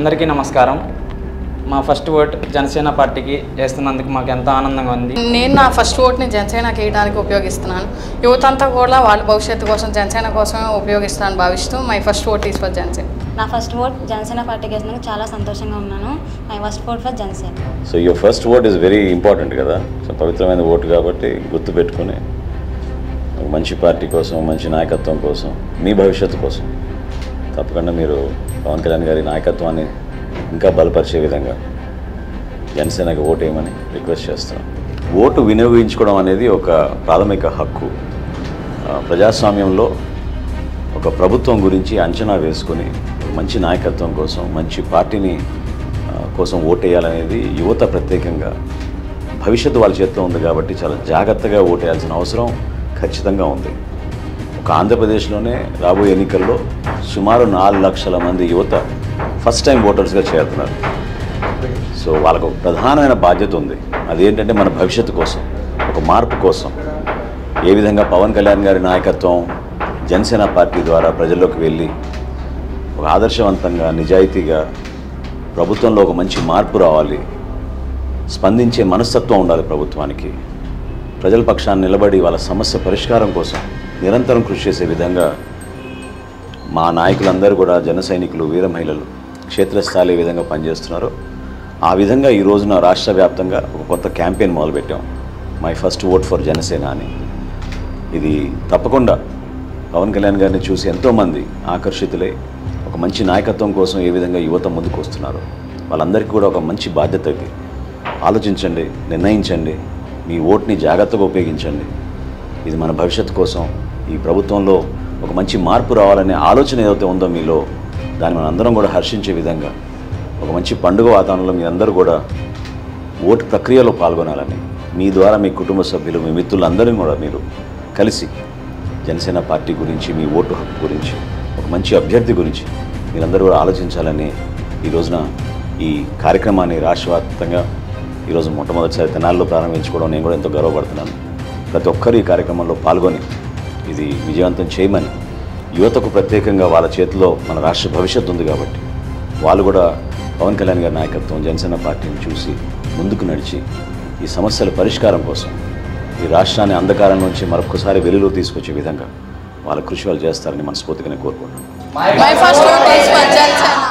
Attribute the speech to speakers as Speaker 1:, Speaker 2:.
Speaker 1: అందరికీ నమస్కారం మా ఫస్ట్ ఓట్ జనసేన పార్టీకి వేస్తున్నందుకు మాకు ఎంతో ఆనందంగా ఉంది
Speaker 2: నేను నా ఫస్ట్ ఓట్ని జనసేనకి వేయడానికి ఉపయోగిస్తున్నాను యువత అంతా కూడా వాళ్ళ భవిష్యత్తు కోసం జనసేన కోసమే ఉపయోగిస్తానని భావిస్తూ my first vote is for Janasena
Speaker 3: నా ఫస్ట్ ఓట్ జనసేన పార్టీకి వేసినందుకు చాలా సంతోషంగా ఉన్నాను my first vote for Janasena
Speaker 4: so your first vote is very important కదా సో పవిత్రమైన ఓటు కాబట్టి గుర్తుపెట్టుకుని ఒక మంచి పార్టీ కోసం మంచి నాయకత్వం కోసం మీ భవిష్యత్తు కోసం తప్పకుండా మీరు పవన్ కళ్యాణ్ గారి నాయకత్వాన్ని ఇంకా బలపరిచే విధంగా జనసేనకి ఓటు వేయమని రిక్వెస్ట్ చేస్తున్నాం ఓటు వినియోగించుకోవడం అనేది ఒక ప్రాథమిక హక్కు ఆ, ప్రజాస్వామ్యంలో ఒక ప్రభుత్వం గురించి అంచనా వేసుకొని మంచి నాయకత్వం కోసం మంచి పార్టీని ఆ, కోసం ఓటేయాలనేది యువత ప్రత్యేకంగా భవిష్యత్తు వాళ్ళ చేతిలో ఉంది కాబట్టి చాలా జాగ్రత్తగా ఓటేయాల్సిన అవసరం ఖచ్చితంగా ఉంది ఒక ఆంధ్రప్రదేశ్లోనే రాబోయే ఎన్నికల్లో సుమారు నాలుగు లక్షల మంది యువత ఫస్ట్ టైం ఓటర్స్గా చేరుతున్నారు సో వాళ్ళకు ఒక ప్రధానమైన బాధ్యత ఉంది అదేంటంటే మన భవిష్యత్తు కోసం ఒక మార్పు కోసం ఏ విధంగా పవన్ కళ్యాణ్ గారి నాయకత్వం జనసేన పార్టీ ద్వారా ప్రజల్లోకి వెళ్ళి ఒక ఆదర్శవంతంగా నిజాయితీగా ప్రభుత్వంలో ఒక మంచి మార్పు రావాలి స్పందించే మనస్తత్వం ఉండాలి ప్రభుత్వానికి ప్రజల పక్షాన్ని నిలబడి వాళ్ళ సమస్య పరిష్కారం కోసం నిరంతరం కృషి చేసే విధంగా మా నాయకులందరూ కూడా జన సైనికులు వీర మహిళలు క్షేత్రస్థాయి ఏ విధంగా పనిచేస్తున్నారో ఆ విధంగా ఈ రోజున రాష్ట్ర వ్యాప్తంగా ఒక కొత్త క్యాంపెయిన్ మొదలుపెట్టాం my first vote for Janasena అని ఇది తప్పకుండా పవన్ కళ్యాణ్ గారిని చూసి ఎంతోమంది ఆకర్షితులై ఒక మంచి నాయకత్వం కోసం ఏ విధంగా యువత ముందుకు వస్తున్నారు వాళ్ళందరికీ కూడా ఒక మంచి బాధ్యత ఇది ఆలోచించండి నిర్ణయించండి మీ ఓట్ని జాగ్రత్తగా ఉపయోగించండి ఇది మన భవిష్యత్తు కోసం ఈ ప్రభుత్వంలో ఒక మంచి మార్పు రావాలనే ఆలోచన ఏదైతే ఉందో మీలో దాన్ని మనం అందరం కూడా హర్షించే విధంగా ఒక మంచి పండుగ వాతావరణంలో మీరందరూ కూడా ఓటు ప్రక్రియలో పాల్గొనాలని మీ ద్వారా మీ కుటుంబ సభ్యులు మీ మిత్రులందరినీ కూడా మీరు కలిసి జనసేన పార్టీ గురించి మీ ఓటు హక్కు గురించి ఒక మంచి అభ్యర్థి గురించి మీరందరూ కూడా ఆలోచించాలని ఈ రోజున ఈ కార్యక్రమాన్ని రాష్ట్రవ్యాప్తంగా ఈరోజు మొట్టమొదటిసారి తెనాల్లో ప్రారంభించుకోవడం నేను కూడా ఎంతో గర్వపడుతున్నాను ప్రతి ఒక్కరు ఈ కార్యక్రమంలో పాల్గొని ఇది విజయవంతం చేయమని యువతకు ప్రత్యేకంగా వాళ్ళ చేతిలో మన రాష్ట్ర భవిష్యత్తు ఉంది కాబట్టి వాళ్ళు కూడా పవన్ కళ్యాణ్ గారి నాయకత్వం జనసేన పార్టీని చూసి ముందుకు నడిచి ఈ సమస్యల పరిష్కారం కోసం ఈ రాష్ట్రాన్ని అంధకారం నుంచి మరొకసారి వెలుగులో తీసుకొచ్చే విధంగా వాళ్ళ కృషి వాళ్ళు చేస్తారని మనస్ఫూర్తిగా నేను కోరుకుంటున్నాను
Speaker 2: my first vote is for Janasena